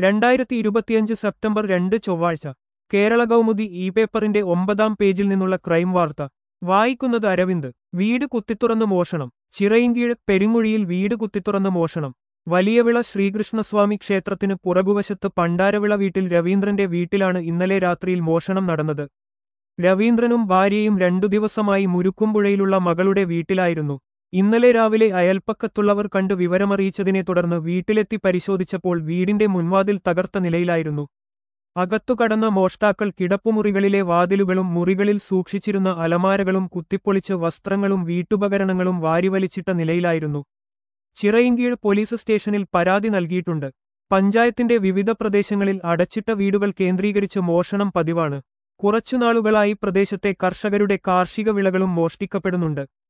രണ്ടായിരത്തി ഇരുപത്തിയഞ്ച് സെപ്റ്റംബർ രണ്ട് ചൊവ്വാഴ്ച കേരള കൗമുദി ഇ പേപ്പറിന്റെ ഒമ്പതാം പേജിൽ നിന്നുള്ള ക്രൈം വാർത്ത വായിക്കുന്നത് അരവിന്ദ് വീട് കുത്തിത്തുറന്ന് മോഷണം ചിറയിൻകീഴ് പെരുങ്ങുഴിയിൽ വീട് കുത്തിത്തുറന്ന് മോഷണം വലിയവിള ശ്രീകൃഷ്ണസ്വാമി ക്ഷേത്രത്തിന് പുറകുവശത്ത് പണ്ടാരവിള വീട്ടിൽ രവീന്ദ്രന്റെ വീട്ടിലാണ് ഇന്നലെ രാത്രിയിൽ മോഷണം നടന്നത് രവീന്ദ്രനും ഭാര്യയും രണ്ടു ദിവസമായി മുരുക്കുംപുഴയിലുള്ള മകളുടെ വീട്ടിലായിരുന്നു ഇന്നലെ രാവിലെ അയൽപ്പക്കത്തുള്ളവർ കണ്ട് വിവരമറിയിച്ചതിനെ തുടർന്ന് വീട്ടിലെത്തി പരിശോധിച്ചപ്പോൾ വീടിന്റെ മുൻവാതിൽ തകർത്ത നിലയിലായിരുന്നു അകത്തു കടന്ന മോഷ്ടാക്കൾ കിടപ്പുമുറികളിലെ വാതിലുകളും മുറികളിൽ സൂക്ഷിച്ചിരുന്ന അലമാരകളും കുത്തിപ്പൊളിച്ച് വസ്ത്രങ്ങളും വീട്ടുപകരണങ്ങളും വാരിവലിച്ചിട്ട നിലയിലായിരുന്നു ചിറയിൻകീഴ് പോലീസ് സ്റ്റേഷനിൽ പരാതി നൽകിയിട്ടുണ്ട് പഞ്ചായത്തിന്റെ വിവിധ പ്രദേശങ്ങളിൽ അടച്ചിട്ട വീടുകൾ കേന്ദ്രീകരിച്ച് മോഷണം പതിവാണ് കുറച്ചുനാളുകളായി പ്രദേശത്തെ കർഷകരുടെ കാർഷിക വിളകളും മോഷ്ടിക്കപ്പെടുന്നുണ്ട്